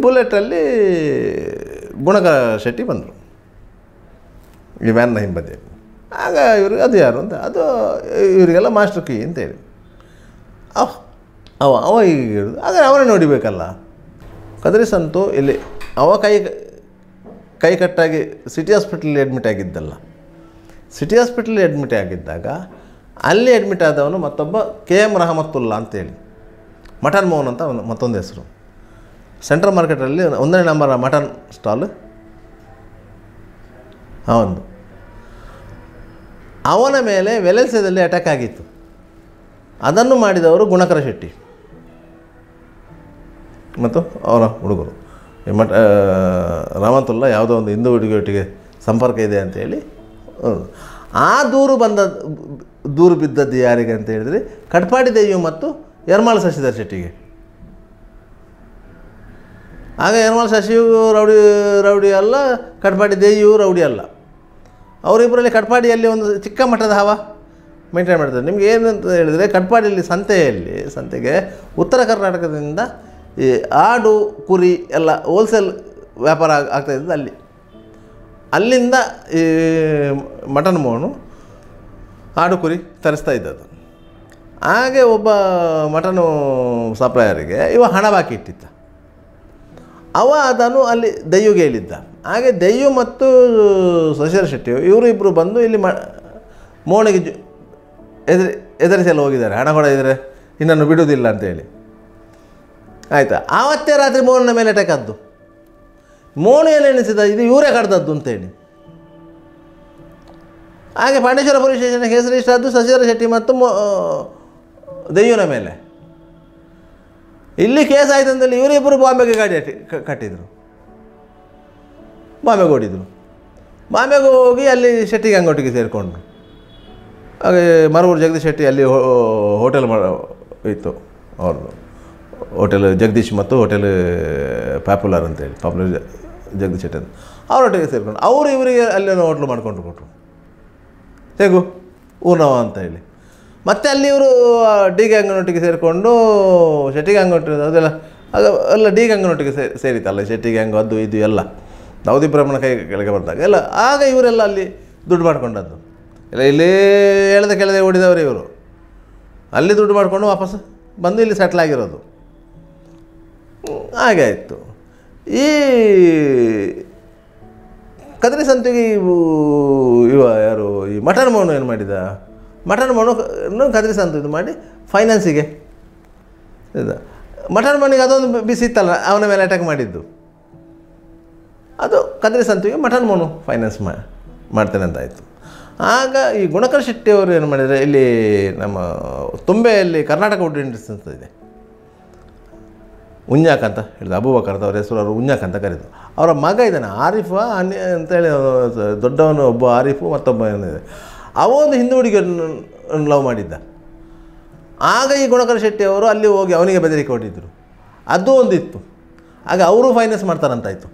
ಬುಲೆಟಲ್ಲಿ ಗುಣಕರ ಶೆಟ್ಟಿ ಬಂದರು ಈ ವ್ಯಾನ್ನ ಹಿಂಬದಿ ಆಗ ಇವ್ರಿಗೆ ಅದು ಯಾರು ಅಂತ ಅದು ಇವರಿಗೆಲ್ಲ ಮಾಸ್ಟರ್ ಕೀ ಅಂತೇಳಿ ಅವ ಅವ ಅವ ಈಗ ಹೇಳಿದ್ರು ಆಗ ಅವನೇ ನೋಡಿಬೇಕಲ್ಲ ಕದ್ರಿ ಸಂತು ಇಲ್ಲಿ ಅವ ಕೈ ಕೈ ಕಟ್ಟಾಗಿ ಸಿಟಿ ಹಾಸ್ಪಿಟ್ಲಲ್ಲಿ ಅಡ್ಮಿಟ್ ಆಗಿದ್ದಲ್ಲ ಸಿಟಿ ಹಾಸ್ಪಿಟ್ಲಲ್ಲಿ ಅಡ್ಮಿಟ್ ಆಗಿದ್ದಾಗ ಅಲ್ಲಿ ಅಡ್ಮಿಟ್ ಆದವನು ಮತ್ತೊಬ್ಬ ಕೆ ಎಮ್ ರಹಮತ್ತುಲ್ಲಾ ಅಂತೇಳಿ ಮಟನ್ ಮೋಹನ್ ಅಂತ ಅವನು ಮತ್ತೊಂದು ಹೆಸರು ಸೆಂಟ್ರಲ್ ಮಾರ್ಕೆಟಲ್ಲಿ ಒಂದನೇ ನಂಬರ್ ಮಟನ್ ಸ್ಟಾಲ್ ಅವನು ಅವನ ಮೇಲೆ ವೆಲೆನ್ಸದಲ್ಲಿ ಅಟ್ಯಾಕ್ ಆಗಿತ್ತು ಅದನ್ನು ಮಾಡಿದವರು ಗುಣಕರ ಶೆಟ್ಟಿ ಮತ್ತು ಅವರ ಹುಡುಗರು ಈ ಮಠ ರಾಮತುಲ್ಲ ಯಾವುದೋ ಒಂದು ಹಿಂದೂ ಹುಡುಗಿಯೊಟ್ಟಿಗೆ ಸಂಪರ್ಕ ಇದೆ ಅಂತೇಳಿ ಹ್ಮ್. ಆ ದೂರು ಬಂದ ದೂರು ಬಿದ್ದದ್ದು ಯಾರಿಗೆ ಅಂತ ಹೇಳಿದರೆ ಕಟ್ಪಾಡಿ ದೆಯ್ಯು ಮತ್ತು ಯರ್ಮಾಳ ಶಶಿಧರ್ ಶೆಟ್ಟಿಗೆ ಆಗ ಯರ್ಮಾಳ ಶಶಿಯು ರೌಡಿ ರೌಡಿ ಅಲ್ಲ ಕಟ್ಪಾಡಿ ದೆಯ್ಯು ರೌಡಿ ಅಲ್ಲ ಅವರಿಬ್ಬರಲ್ಲಿ ಕಟ್ಪಾಡಿಯಲ್ಲಿ ಒಂದು ಚಿಕ್ಕ ಮಟ್ಟದ ಹವ ಮೇಂಟೈನ್ ಮಾಡ್ತಾರೆ ನಿಮ್ಗೆ ಏನಂತ ಹೇಳಿದರೆ ಕಟ್ಪಾಡಿಯಲ್ಲಿ ಸಂತೆಯಲ್ಲಿ ಸಂತೆಗೆ ಉತ್ತರ ಕರ್ನಾಟಕದಿಂದ ಈ ಆಡು ಕುರಿ ಎಲ್ಲ ಹೋಲ್ಸೇಲ್ ವ್ಯಾಪಾರ ಆಗ್- ಆಗ್ತಾ ಇದ್ದದ್ದು ಅಲ್ಲಿ ಅಲ್ಲಿಂದ ಈ ಮಟನ್ ಮೋಹನು ಆಡು ಕುರಿ ತರಿಸ್ತಾ ಇದ್ದದ್ದು ಹಾಗೆ ಒಬ್ಬ ಮಟನು ಸಪ್ಲೈಯರಿಗೆ ಇವ ಹಣ ಬಾಕಿ ಇಟ್ಟಿದ್ದ ಅವ ಅದನ್ನು ಅಲ್ಲಿ ದೆಯ್ಯುಗೆ ಹೇಳಿದ್ದ ಹಾಗೆ ದೆಯ್ಯು ಮತ್ತು ಶಶಿಧರ ಶೆಟ್ಟಿ ಇವರು ಇಬ್ಬರು ಬಂದು ಇಲ್ಲಿ ಮ ಮೋಣಿಗೆ ಜು ಎದುರಿ ಎದುರಿಸಿ ಎಲ್ಲ ಹೋಗಿದ್ದಾರೆ ಹಣ ಕೊಡದಿದ್ರೆ ಇನ್ನನ್ನು ಬಿಡುವುದಿಲ್ಲ ಅಂತೇಳಿ ಆಯಿತಾ ಆವತ್ತೇ ರಾತ್ರಿ ಮೋಹನ ಮೇಲೆ ಅಟ್ಯಾಕ್ ಆದ್ದು ಮೋಹನ ಏನು ಎಣಿಸಿದ ಇದು ಇವರೇ ಕಡ್ದದ್ದು ಅಂತೇಳಿ ಹಾಗೆ ಪಾಂಡೇಶ್ವರ ಪೊಲೀಸ್ ಸ್ಟೇಷನ್ಗೆ ಹೆಸರು ಇಷ್ಟ ಆದ್ದು ಶಶಿಧರ ಶೆಟ್ಟಿ ಮತ್ತು ಮೋ ದೆಯ್ಯುನ ಮೇಲೆ ಇಲ್ಲಿ ಕೇಸ್ ಆಯ್ತು ಅಂತೇಳಿ ಇವರಿಬ್ಬರು ಬಾಂಬೆಗೆ ಗಾಡಿ ಅಟ್ಟಿ ಕ- ಕಟ್ಟಿದರು ಬಾಂಬೆಗೆ ಓಡಿದರು ಬಾಂಬೆಗೆ ಹೋಗಿ ಅಲ್ಲಿ ಶೆಟ್ಟಿ ಗಂಗೊಟ್ಟಿಗೆ ಸೇರಿಕೊಂಡ್ರು ಹಾಗೆ ಮರವೂರು ಜಗದೀಶ್ ಶೆಟ್ಟಿ ಅಲ್ಲಿ ಹೋ- ಹೋಟೆಲ್ ಮಾಡ ಇತ್ತು ಅವ್ರದ್ದು ಹೋಟೆಲ್ ಜಗದೀಶ್ ಮತ್ತು ಹೋಟೆಲ್ ಪಾಪ್ಯುಲರ್ ಅಂತೇಳಿ ಪಾಪ್ಯುಲರ್ ಜ- ಜಗದೀಶ್ ಶೆಟ್ಟಿ ಅಂತ ಅವರೊಟ್ಟಿಗೆ ಸೇರಿಕೊಂಡು ಅವರು ಇವರಿಗೆ ಅಲ್ಲಿ ಒಂದು ಹೋಟ್ಲು ಮಾಡಿಕೊಂಡು ಕೊಟ್ಟರು ಹೇಗೂ ಊರ್ನವ ಅಂತ ಹೇಳಿ ಮತ್ತೆ ಅಲ್ಲಿ ಇವರು ಡಿ ಗ್ಯಾಂಗ್ನೊಟ್ಟಿಗೆ ಸೇರಿಕೊಂಡು ಶೆಟ್ಟಿ ಗ್ಯಾಂಗ್ನೊಟ್ಟಿಗೆ ಅದೆಲ್ಲ ಅದು ಎಲ್ಲ ಡಿ ಗ್ಯಾಂಗ್ನೊಟ್ಟಿಗೆ ಸೇ ಸೇರಿತಲ್ಲ ಶೆಟ್ಟಿ ಗ್ಯಾಂಗ್ ಅದು ಇದು ಎಲ್ಲ ದಾವದಿ ಬ್ರಾಹ್ಮಣ ಕೈ ಕೆಳಗೆ ಬಂದಾಗ ಎಲ್ಲ ಆಗ ಇವರೆಲ್ಲ ಅಲ್ಲಿ ದುಡ್ಡು ಮಾಡ್ಕೊಂಡದ್ದು ಇಲ್ಲ ಇಲ್ಲಿ ಎಳೆದ ಕೆಳದೆ ಓಡಿದವರು ಇವರು ಅಲ್ಲಿ ದುಡ್ಡು ಮಾಡಿಕೊಂಡು ವಾಪಸ್ ಬಂದು ಇಲ್ಲಿ ಸೆಟ್ಲ್ ಆಗಿರೋದು ಹ್ಮ್, ಹಾಗೆ ಆಯಿತು ಈ ಕದ್ರಿ ಸಂತಿಗೆ ಇವು ಇವ ಯಾರು ಈ ಮಟನ್ ಮೋನು ಏನು ಮಾಡಿದ ಮಟನ್ ಮೋನು ಕದ್ರಿ ಸಂತು ಇದು ಮಾಡಿ ಫೈನಾನ್ಸಿಗೆ ಇದು ಮಟನ್ ಮೋನಿಗೆ ಅದೊಂದು ಬಿ- ಬಿಸಿ ಇತ್ತಲ್ಲ ಅವನ ಮೇಲೆ ಅಟ್ಯಾಕ್ ಮಾಡಿದ್ದು ಅದು ಕದ್ರಿ ಸಂತಿಗೆ ಮಟನ್ ಮೋನು ಫೈನಾನ್ಸ್ ಮಾ ಮಾಡ್ತೇನೆ ಅಂತ ಆಯಿತು ಆಗ ಈ ಗುಣಕರ್ ಶೆಟ್ಟಿ ಅವರು ಏನು ಮಾಡಿದರೆ ಇಲ್ಲಿ ನಮ್ಮ ತುಂಬೆಯಲ್ಲಿ ಕರ್ನಾಟಕ ವುಡ್ ಇಂಡಸ್ಟ್ರೀಸ್ ಅಂತ ಇದೆ ಉಂಜಾಕ್ ಅಂತ ಹೇಳಿದ ಅಬೂಬಕರ್ ಅಂತ ಅವ್ರ ಹೆಸರು ಅವರು ಉಂಜಾಕ್ ಅಂತ ಕರೆದು ಅವರ ಮಗ ಇದ್ದಾನೆ ಆರಿಫ ಅನ್ಯ ಅಂತೇಳಿ ಅವ್ನು ದೊಡ್ಡವನು ಒಬ್ಬ ಆರಿಫು ಮತ್ತೊಬ್ಬ ಏನಿದೆ ಅವ ಒಂದು ಹಿಂದೂ ಹುಡುಗಿಯನ್ನು ಲವ್ ಮಾಡಿದ್ದ ಆಗ ಈ ಗುಣಕರ ಶೆಟ್ಟಿ ಅವರು ಅಲ್ಲಿ ಹೋಗಿ ಅವನಿಗೆ ಬೆದರಿಕೆ ಕೊಟ್ಟಿದ್ದರು ಅದು ಒಂದು ಇತ್ತು ಆಗ ಅವರು ಫೈನಾನ್ಸ್ ಮಾಡ್ತಾರಂತಾಯಿತು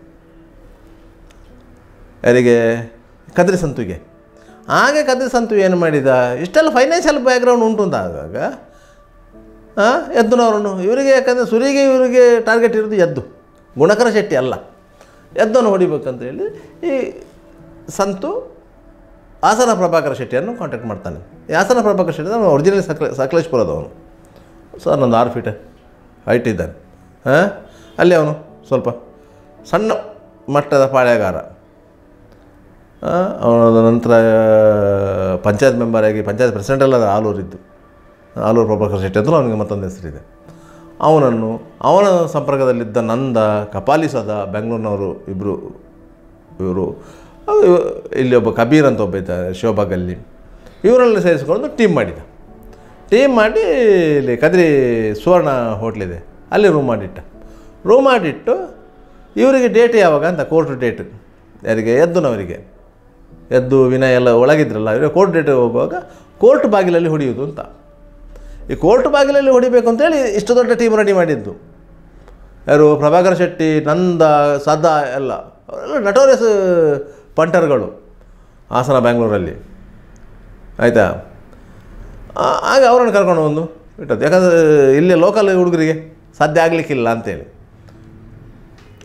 ಯಾರಿಗೆ ಕದ್ರಿ ಸಂತುಗೆ ಹಾಗೆ ಕದ್ರಿ ಸಂತು ಏನು ಮಾಡಿದ ಇಷ್ಟೆಲ್ಲ ಫೈನಾನ್ಷಿಯಲ್ ಬ್ಯಾಕ್ಗ್ರೌಂಡ್ ಉಂಟು ಅಂತ ಆಗಾಗ ಹಾಂ ಎದ್ದುನವರನ್ನು ಇವರಿಗೆ ಯಾಕಂದರೆ ಸುರಿಗೆ ಇವರಿಗೆ ಟಾರ್ಗೆಟ್ ಇರೋದು ಎದ್ದು ಗುಣಕರ ಶೆಟ್ಟಿ ಅಲ್ಲ ಎದ್ದನ್ನು ಹೊಡಿಬೇಕಂತ ಹೇಳಿ ಈ ಸಂತು ಹಾಸನ ಪ್ರಭಾಕರ ಶೆಟ್ಟಿಯನ್ನು ಕಾಂಟ್ಯಾಕ್ಟ್ ಮಾಡ್ತಾನೆ ಈ ಹಾಸನ ಪ್ರಭಾಕರ ಶೆಟ್ಟಿ ಅವನು ಒರಿಜಿನಲ್ ಸಕ್ಲೆ ಸಕಲೇಶ್ಪುರದವನು ಸರ್ ನಂದು ಆರು ಫೀಟ್ ಹೈಟ್ ಇದ್ದಾನೆ ಹಾಂ ಅಲ್ಲಿ ಅವನು ಸ್ವಲ್ಪ ಸಣ್ಣ ಮಟ್ಟದ ಪಾಳ್ಯಗಾರ ಅವನ ನಂತರ ಪಂಚಾಯತ್ ಮೆಂಬರ್ ಆಗಿ ಪಂಚಾಯತ್ ಪ್ರೆಸಿಡೆಂಟ್ ಎಲ್ಲ ಆಲೂರಿದ್ದು ಆಲೂರು ಪ್ರಭಾಕರ್ ಶೆಟ್ಟಿ ಅಂತಲೂ ಅವನಿಗೆ ಮತ್ತೊಂದು ಹೆಸರಿದೆ ಅವನನ್ನು ಅವನ ಸಂಪರ್ಕದಲ್ಲಿದ್ದ ನಂದ ಕಪಾಲಿಸದ ಬೆಂಗಳೂರಿನವರು ಇಬ್ಬರು ಇವರು ಅದು ಇಲ್ಲಿ ಒಬ್ಬ ಕಬೀರ್ ಅಂತ ಒಬ್ಬ ಇದ್ದ ಶಿವಬಾಗಲ್ಲಿ ಇವರೆಲ್ಲ ಸೇರಿಸಿಕೊಂಡು ಟೀಮ್ ಮಾಡಿದ ಟೀಮ್ ಮಾಡಿ ಇಲ್ಲಿ ಕದ್ರಿ ಸುವರ್ಣ ಹೋಟ್ಲಿದೆ ಅಲ್ಲಿ ರೂಮ್ ಮಾಡಿಟ್ಟ ರೂಮ್ ಮಾಡಿಟ್ಟು ಇವರಿಗೆ ಡೇಟ್ ಯಾವಾಗ ಅಂತ ಕೋರ್ಟ್ ಡೇಟ್ ಯಾರಿಗೆ ಎದ್ದುನವರಿಗೆ ಎದ್ದು ವಿನಯ್ ಎಲ್ಲ ಒಳಗಿದ್ರಲ್ಲ ಇವರಿಗೆ ಕೋರ್ಟ್ ಡೇಟ್ ಹೋಗುವಾಗ ಕೋರ್ಟ್ ಬಾಗಿಲಲ್ಲಿ ಹೊಡೆಯುವುದು ಅಂತ ಈ ಕೋರ್ಟ್ ಬಾಗಿಲಲ್ಲಿ ಹೊಡಿಬೇಕು ಅಂತೇಳಿ ಇಷ್ಟು ದೊಡ್ಡ ಟೀಮ್ ರೆಡಿ ಮಾಡಿದ್ದು ಯಾರು ಪ್ರಭಾಕರ್ ಶೆಟ್ಟಿ ನಂದ ಸದಾ ಎಲ್ಲ ಅವರೆಲ್ಲ ನಟೋರಿಯಸ್ ಪಂಟರ್ಗಳು ಹಾಸನ ಬ್ಯಾಂಗ್ಳೂರಲ್ಲಿ ಆಯಿತಾ ಆಗ ಅವರನ್ನು ಕರ್ಕೊಂಡು ಬಂದು ಇಟ್ಟದ್ದು ಯಾಕಂದರೆ ಇಲ್ಲಿ ಲೋಕಲ್ ಹುಡುಗರಿಗೆ ಸಾಧ್ಯ ಆಗಲಿಕ್ಕಿಲ್ಲ ಅಂತೇಳಿ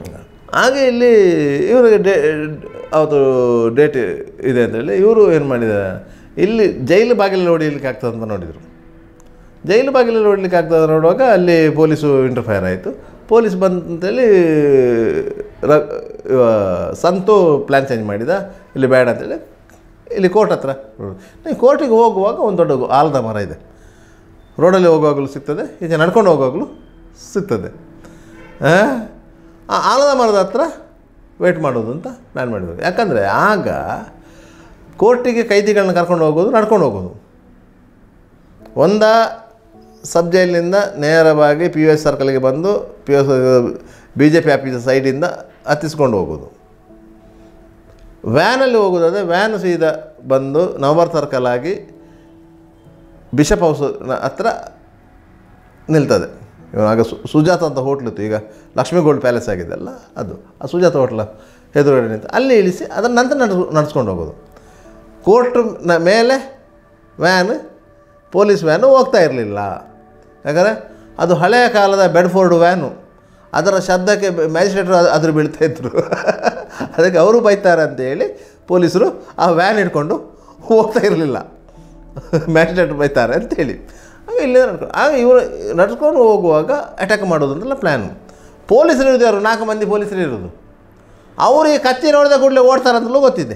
ಹಾಗೆ ಇಲ್ಲಿ ಇವರಿಗೆ ಡೇ ಅವತ್ತು ಡೇಟ್ ಇದೆ ಅಂತೇಳಿ ಇವರು ಏನು ಮಾಡಿದ್ದಾರೆ ಇಲ್ಲಿ ಜೈಲು ಬಾಗಿಲಲ್ಲಿ ಹೊಡಿಲಿಕ್ಕೆ ಆಗ್ತದೆ ಅಂತ ನೋಡಿದರು ಜೈಲು ಬಾಗಿಲಲ್ಲಿ ಹೊಡ್ಲಿಕ್ಕೆ ಆಗ್ತದೆ ನೋಡುವಾಗ ಅಲ್ಲಿ ಪೊಲೀಸು ಇಂಟರ್ಫೈರ್ ಆಯಿತು ಪೊಲೀಸ್ ಬಂತಂತೇಳಿ ರ ಇವ ಸಂತು ಪ್ಲ್ಯಾನ್ ಚೇಂಜ್ ಮಾಡಿದ ಇಲ್ಲಿ ಬೇಡ ಅಂತೇಳಿ ಇಲ್ಲಿ ಕೋರ್ಟ್ ಹತ್ರ ನೀವು ಕೋರ್ಟಿಗೆ ಹೋಗುವಾಗ ಒಂದು ದೊಡ್ಡ ಆಲದ ಮರ ಇದೆ ರೋಡಲ್ಲಿ ಹೋಗುವಾಗಲೂ ಸಿಗ್ತದೆ ಈಚೆ ನಡ್ಕೊಂಡು ಹೋಗುವಾಗಲೂ ಸಿಗ್ತದೆ ಆ ಆ ಆಲದ ಮರದ ಹತ್ರ ವೆಯ್ಟ್ ಮಾಡೋದು ಅಂತ ಪ್ಲ್ಯಾನ್ ಮಾಡಿದ್ರು ಯಾಕಂದರೆ ಆಗ ಕೋರ್ಟಿಗೆ ಕೈದಿಗಳನ್ನ ಕರ್ಕೊಂಡು ಹೋಗೋದು ನಡ್ಕೊಂಡು ಹೋಗೋದು ಒಂದ ಸಬ್ ಜೈಲಿನಿಂದ ನೇರವಾಗಿ ಪಿ ಯು ಎಸ್ ಸರ್ಕಲ್ಗೆ ಬಂದು P U S B J P office ಸೈಡಿಂದ ಹತ್ತಿಸ್ಕೊಂಡು ಹೋಗೋದು ವ್ಯಾನಲ್ಲಿ ಹೋಗೋದಾದರೆ ವ್ಯಾನ್ ಸೀದಾ ಬಂದು ನವಂಬರ್ ಸರ್ಕಲ್ ಆಗಿ ಬಿಷಪ್ ಹೌಸ್ ಹತ್ರ ನಿಲ್ತದೆ ಆಗ ಸು ಸುಜಾತ ಅಂತ ಹೋಟ್ಲಿತ್ತು ಈಗ ಲಕ್ಷ್ಮೀ ಗೋಲ್ಡ್ ಪ್ಯಾಲೇಸ್ ಆಗಿದೆ ಅಲ್ಲ ಅದು ಆ ಸುಜಾತ ಹೋಟ್ಲ ಎದುರುಗಡೆ ನಿಂತು ಅಲ್ಲಿ ಇಳಿಸಿ ಅದರ ನಂತರ ನಡೆಸ್ ನಡೆಸ್ಕೊಂಡು ಹೋಗೋದು ಕೋರ್ಟ್ ನ ಮೇಲೆ ವ್ಯಾನ್ ಪೊಲೀಸ್ ವ್ಯಾನು ಹೋಗ್ತಾ ಇರಲಿಲ್ಲ ಯಾಕಂದರೆ ಅದು ಹಳೆಯ ಕಾಲದ ಬೆಡ್ಫೋರ್ಡ್ ವ್ಯಾನು ಅದರ ಶಬ್ದಕ್ಕೆ ಮ್ಯಾಜಿಸ್ಟ್ರೇಟ್ರು ಅದ್ರ ಬೀಳ್ತಾ ಇದ್ರು ಅದಕ್ಕೆ ಅವರು ಬೈತಾರೆ ಅಂತೇಳಿ ಪೊಲೀಸರು ಆ ವ್ಯಾನ್ ಹಿಡ್ಕೊಂಡು ಹೋಗ್ತಾ ಇರಲಿಲ್ಲ ಮ್ಯಾಜಿಸ್ಟ್ರೇಟ್ ಬೈತಾರೆ ಅಂತೇಳಿ ಆಗ ಇಲ್ಲೇ ನಡ್ಕೊಂಡು ಆಗ ಇವರು ನಡ್ಕೊಂಡು ಹೋಗುವಾಗ ಅಟ್ಯಾಕ್ ಮಾಡೋದು ಅಂತೆಲ್ಲ ಪ್ಲ್ಯಾನು ಪೊಲೀಸರು ಇರೋದು ಯಾರು ನಾಲ್ಕು ಮಂದಿ ಪೊಲೀಸರು ಇರೋದು ಅವರಿಗೆ ಕತ್ತಿ ನೋಡಿದ ಕೂಡಲೇ ಓಡ್ತಾರಂತಲೂ ಗೊತ್ತಿದೆ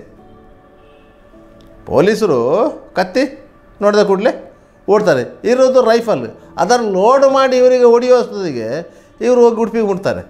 ಪೊಲೀಸರು ಕತ್ತಿ ನೋಡಿದ ಕೂಡಲೇ ಓಡ್ತಾರೆ ಇರೋದು ರೈಫಲ್ ಅದನ್ನು ಲೋಡ್ ಮಾಡಿ ಇವರಿಗೆ ಹೊಡೆಯೋ ಅಷ್ಟೊತ್ತಿಗೆ ಇವರು ಹೋಗಿ ಉಡುಪಿಗೆ ಮುಟ್ತಾರೆ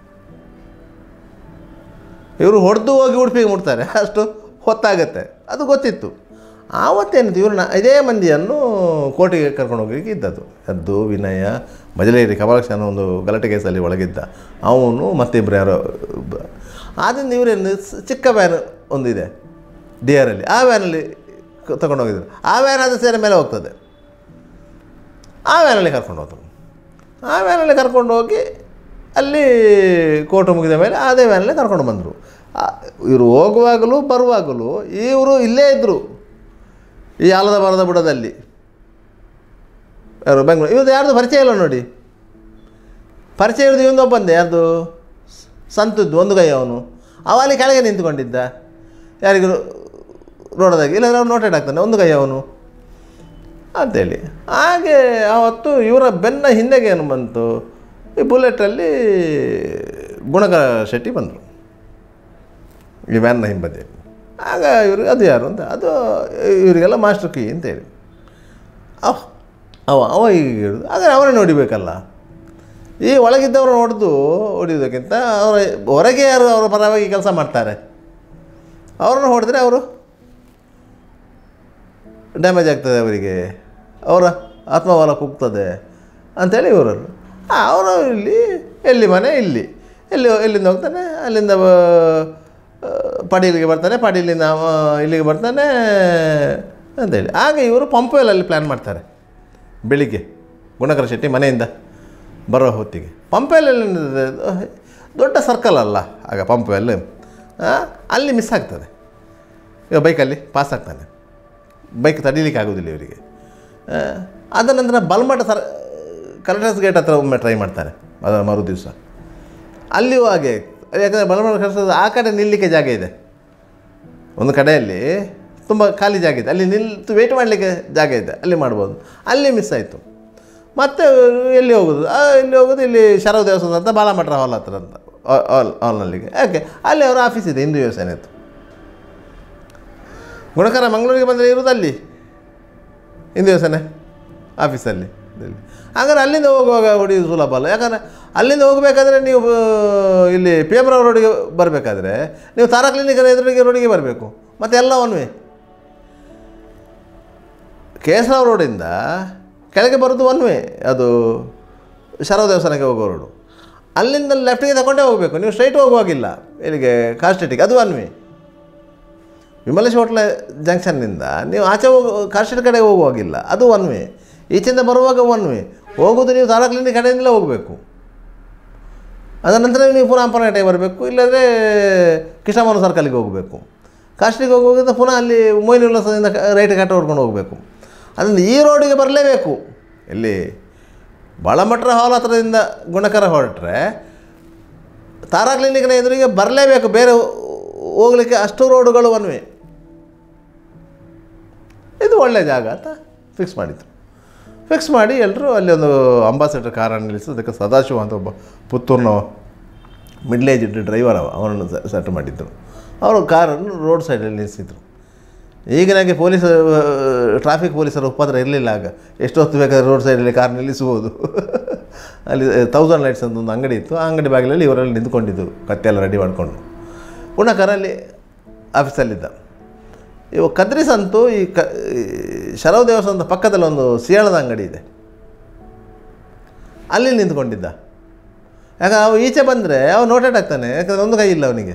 ಇವರು ಹೊಡೆದು ಹೋಗಿ ಉಡುಪಿಗೆ ಮುಟ್ತಾರೆ ಅಷ್ಟು ಹೊತ್ತಾಗತ್ತೆ ಅದು ಗೊತ್ತಿತ್ತು ಆವತ್ತೇನಿತ್ತು ಇವ್ರನ್ನ ಇದೇ ಮಂದಿಯನ್ನು ಕೋರ್ಟಿಗೆ ಕರ್ಕೊಂಡು ಹೋಗ್ಲಿಕ್ಕೆ ಇದ್ದದ್ದು ಎದ್ದು ವಿನಯ ಮಜಲೇರಿ ಕಮಲಾಕ್ಷನ ಒಂದು ಗಲಾಟೆ ಕೇಸಲ್ಲಿ ಒಳಗಿದ್ದ ಅವನು ಮತ್ತಿಬ್ಬರು ಯಾರೋ ಬ- ಆದ್ದರಿಂದ ಇವರೇನು ಸ್- ಚಿಕ್ಕ ವ್ಯಾನ್ ಒಂದಿದೆ ಡಿ ಆರಲ್ಲಿ ಆ ವ್ಯಾನಲ್ಲಿ ತಗೊಂಡು ಹೋಗಿದ್ರು ಆ ವ್ಯಾನ್ ಅದು ಸೇರಿ ಮೇಲೆ ಹೋಗ್ತದೆ ಆ ವ್ಯಾನಲ್ಲಿ ಕರ್ಕೊಂಡು ಹೋದ್ರು ಆ ವ್ಯಾನಲ್ಲಿ ಕರ್ಕೊಂಡು ಹೋಗಿ ಅಲ್ಲಿ ಕೋರ್ಟ್ ಮುಗಿದ ಮೇಲೆ ಅದೇ ವ್ಯಾನಲ್ಲಿ ಕರ್ಕೊಂಡು ಬಂದರು ಇವರು ಹೋಗುವಾಗಲೂ ಬರುವಾಗಲೂ ಇವರು ಇಲ್ಲೇ ಇದ್ದರು ಈ ಆಲದ ಮರದ ಬುಡದಲ್ಲಿ ಯಾರು ಬೆಂಗಳೂರು ಇವ್ರದ್ದು ಯಾರ್ದು ಪರಿಚಯ ಇಲ್ಲ ನೋಡಿ ಪರಿಚಯ ಇರೋದು ಇವನೊಬ್ಬಂದೆ ಯಾರ್ದು ಸಂತದ್ದು ಒಂದು ಕೈ ಅವನು ಅವ ಅಲ್ಲಿ ಕೆಳಗೆ ನಿಂತ್ಕೊಂಡಿದ್ದ ಯಾರಿಗೂ ರೋಡದಾಗಿ ಇಲ್ಲಾಂದ್ರೆ ಅವ್ನು ನೋಟೆಡ್ ಆಗ್ತಾನೆ ಒಂದು ಕೈ ಅವನು ಅಂತೇಳಿ ಹಾಗೆ ಆವತ್ತು ಇವರ ಬೆನ್ನ ಹಿಂದೆಗೆ ಏನು ಬಂತು ಈ ಬುಲೆಟಲ್ಲಿ ಗುಣಕರ ಶೆಟ್ಟಿ ಬಂದರು ಈ ವ್ಯಾನ್ನ ಹಿಂಬದಿ ಆಗ ಇವರು ಅದು ಯಾರು ಅಂತ ಅದು ಇವರಿಗೆಲ್ಲ ಮಾಸ್ಟರ್ ಕೀ ಅಂತೇಳಿ ಅವ ಅವ ಅವ ಈಗ ಹಿಡಿದು ಆದರೆ ಅವನೇ ನೋಡಿಬೇಕಲ್ಲ ಈ ಒಳಗಿದ್ದವರು ನೋಡಿದು ಹೊಡಿಯೋದಕ್ಕಿಂತ ಅವರ ಹೊರಗೆ ಯಾರು ಅವರ ಪರವಾಗಿ ಕೆಲಸ ಮಾಡ್ತಾರೆ ಅವ್ರನ್ನ ಹೊಡೆದ್ರೆ ಅವರು ಡ್ಯಾಮೇಜ್ ಆಗ್ತದೆ ಅವರಿಗೆ ಅವರ ಆತ್ಮಬಲ ಕುಗ್ತದೆ ಅಂಥೇಳಿ ಇವರು ಅವರು ಇಲ್ಲಿ ಎಲ್ಲಿ ಮನೆ ಇಲ್ಲಿ ಎಲ್ಲಿ ಎಲ್ಲಿಂದ ಹೋಗ್ತಾನೆ ಅಲ್ಲಿಂದ ಆ, ಪಡೀಲಿಗೆ ಬರ್ತಾನೆ ಪಡೀಲಿಂದ ಅವ ಇಲ್ಲಿಗೆ ಬರ್ತಾನೆ ಅಂತೇಳಿ ಆಗ ಇವರು ಪಂಪೆಲಲ್ಲಿ ಪ್ಲ್ಯಾನ್ ಮಾಡ್ತಾರೆ ಬೆಳಿಗ್ಗೆ ಗುಣಕರ ಶೆಟ್ಟಿ ಮನೆಯಿಂದ ಬರೋ ಹೊತ್ತಿಗೆ ಪಂಪೆಯಲ್ಲಿ ದೊಡ್ಡ ಸರ್ಕಲ್ ಅಲ್ಲ ಆಗ ಪಂಪೆಲ್ ಅಲ್ಲಿ ಮಿಸ್ ಆಗ್ತದೆ ಈಗ ಬೈಕಲ್ಲಿ ಪಾಸ್ ಆಗ್ತಾನೆ ಬೈಕ್ ತಡೀಲಿಕ್ಕೆ ಆಗೋದಿಲ್ಲ ಇವರಿಗೆ ಆ, ಅದ ನಂತರ ಬಲ್ಮಠ ಸರ್ ಕಲೆಕ್ಟರ್ಸ್ ಗೇಟ್ ಹತ್ರ ಒಮ್ಮೆ ಟ್ರೈ ಮಾಡ್ತಾರೆ ಅದರ ಮರು ದಿವಸ ಅಲ್ಲಿಯೂ ಹಾಗೆ ಯಾಕಂದರೆ ಬಲಮಠ ಕಲೆಕ್ಟರ್ಸ್ ಆ ಕಡೆ ನಿಲ್ಲಲಿಕ್ಕೆ ಜಾಗ ಇದೆ ಒಂದು ಕಡೆಯಲ್ಲಿ ತುಂಬ ಖಾಲಿ ಜಾಗ ಇದೆ ಅಲ್ಲಿ ನಿಲ್ತು ವೇಟ್ ಮಾಡಲಿಕ್ಕೆ ಜಾಗ ಇದೆ ಅಲ್ಲಿ ಮಾಡ್ಬೋದು ಅಲ್ಲಿ ಮಿಸ್ ಆಯಿತು ಮತ್ತೆ ಎಲ್ಲಿ ಹೋಗೋದು ಆ, ಎಲ್ಲಿ ಹೋಗೋದು ಇಲ್ಲಿ ಶರವ ದೇವಸ್ಥಾನ ಅಂತ ಬಾಲಮಠ ಹಾಲ್ ಹತ್ರ ಅಂತ ಹಾಲ್ ಹಾಲ್ನಲ್ಲಿಗೆ ಯಾಕೆ ಅಲ್ಲಿ ಅವರ ಆಫೀಸ್ ಇದೆ ಹಿಂದೂ ಯೋಜನೆ ಇತ್ತು ಗುಣಕರ ಮಂಗಳೂರಿಗೆ ಬಂದರೆ ಇರೋದು ಅಲ್ಲಿ ಹಿಂದೂ ಯೋಜನೆ ಆಫೀಸಲ್ಲಿ ಇಲ್ಲಿ. ಹಾಗಾದ್ರೆ ಅಲ್ಲಿಂದ ಹೋಗುವಾಗ ಹೊಡಿಯೋದು ಸುಲಭ ಅಲ್ಲ ಯಾಕಂದರೆ ಅಲ್ಲಿಂದ ಹೋಗಬೇಕಾದ್ರೆ ನೀವು ಆ, ಇಲ್ಲಿ ಪೇಪರ್ ರೋಡಿಗೆ ಬರಬೇಕಾದ್ರೆ ನೀವು ತಾರಾ ಕ್ಲಿನಿಕ್ ಎದುರಿಗೆ ರೋಡಿಗೆ ಬರಬೇಕು ಮತ್ತು ಎಲ್ಲ ಒನ್ ವೇ ಕೇಸರಾವ್ ರೋಡಿಂದ ಕೆಳಗೆ ಬರೋದು ಒನ್ ವೇ ಅದು ಶರವ ದೇವಸ್ಥಾನಕ್ಕೆ ಹೋಗೋ ರೋಡು ಅಲ್ಲಿಂದ ಲೆಫ್ಟಿಗೆ ತಗೊಂಡೇ ಹೋಗಬೇಕು ನೀವು ಸ್ಟ್ರೈಟ್ ಹೋಗುವಾಗಿಲ್ಲ ಇಲ್ಲಿಗೆ ಕಾರ್ಸ್ಟೇಟಿಗೆ ಅದು ಒನ್ ವೇ ವಿಮಲೇಶ್ ಹೋಟ್ಲ ಜಂಕ್ಷನ್ನಿಂದ ನೀವು ಆಚೆ ಹೋಗೋ ಕಾರ್ಸ್ಟೇಟ್ ಕಡೆಗೆ ಹೋಗುವಾಗಿಲ್ಲ ಅದು ಒನ್ ವೇ ಈಚೆಯಿಂದ ಬರುವಾಗ ಒನ್ ವೇ ಹೋಗೋದು ನೀವು ತಾರಾ ಕ್ಲಿನಿಕ್ ಕಡೆಯಿಂದಲೇ ಹೋಗಬೇಕು ಅದರ ನಂತರ ನೀವು ಪುನಃ ಅಂಪನಗಟ್ಟೆಗೆ ಬರಬೇಕು ಇಲ್ಲಾಂದರೆ ಕೃಷ್ಣಮೋಹನ ಸರ್ಕಲ್ಗೆ ಹೋಗಬೇಕು ಕಾಸ್ಟಿಗೆ ಹೋಗೋದ್ರಿಂದ ಪುನಃ ಅಲ್ಲಿ ಮೊಯ್ನು ಉಲ್ಲಾಸದಿಂದ ರೈಟ್ ಕಟ್ಟ ಹೊಡ್ಕೊಂಡು ಹೋಗಬೇಕು ಅದರಿಂದ ಈ ರೋಡಿಗೆ ಬರಲೇಬೇಕು ಇಲ್ಲಿ ಬಾಳಮಟ್ರ ಹಾಲ್ ಹತ್ರದಿಂದ ಗುಣಕರ ಹೊರಟ್ರೆ ತಾರಾ ಕ್ಲಿನಿಕ್ನ ಎದುರಿಗೆ ಬರಲೇಬೇಕು ಬೇರೆ ಹೋಗಲಿಕ್ಕೆ ಅಷ್ಟು ರೋಡುಗಳು ಒನ್ವೆ ಇದು ಒಳ್ಳೆಯ ಜಾಗ ಅಂತ ಫಿಕ್ಸ್ ಮಾಡಿದ್ರು ಫಿಕ್ಸ್ ಮಾಡಿ ಎಲ್ಲರೂ ಅಲ್ಲಿ ಒಂದು ಅಂಬಾಸಡರ್ ಕಾರನ್ನು ನಿಲ್ಲಿಸಿ ಅದಕ್ಕೆ ಸದಾಶಿವ ಅಂತ ಒಬ್ಬ ಪುತ್ತೂರಿನ ಮಿಡ್ಲ್ ಏಜ್ ಡ್ರೈವರ್ ಅವ ಅವನನ್ನು ಸೆಟ್ ಮಾಡಿದ್ದರು ಅವರು ಕಾರನ್ನು ರೋಡ್ ಸೈಡಲ್ಲಿ ನಿಲ್ಲಿಸಿದ್ರು ಈಗಿನಾಗೆ ಪೊಲೀಸ್ ಟ್ರಾಫಿಕ್ ಪೊಲೀಸರ ಉಪದ್ರ ಇರಲಿಲ್ಲ ಆಗ ಎಷ್ಟು ಹೊತ್ತು ಬೇಕಾದ್ರೆ ರೋಡ್ ಸೈಡಲ್ಲಿ ಕಾರ್ ನಿಲ್ಲಿಸ್ಬೋದು ಅಲ್ಲಿ ತೌಸಂಡ್ ಲೈಟ್ಸ್ ಅಂತ ಒಂದು ಅಂಗಡಿ ಇತ್ತು ಆ ಅಂಗಡಿ ಬಾಗಿಲಲ್ಲಿ ಇವರೆಲ್ಲ ನಿಂತ್ಕೊಂಡಿದ್ದು ಕತ್ತೆ ಎಲ್ಲ ರೆಡಿ ಮಾಡಿಕೊಂಡು ಪುನಃ ಅಲ್ಲಿ ಆಫೀಸಲ್ಲಿದ್ದ ಇವ ಕದ್ರಿಸ್ ಅಂತೂ ಈ ಕ ಈ ಶರವ ದೇವಸ್ಥಾನದ ಪಕ್ಕದಲ್ಲಿ ಒಂದು ಸಿಯಾಳದ ಅಂಗಡಿ ಇದೆ ಅಲ್ಲಿ ನಿಂತ್ಕೊಂಡಿದ್ದ ಯಾಕೆ ಅವ ಈಚೆ ಬಂದರೆ ಅವ ನೋಟೆಡ್ ಆಗ್ತಾನೆ ಯಾಕಂದರೆ ಒಂದು ಕೈ ಇಲ್ಲ ಅವನಿಗೆ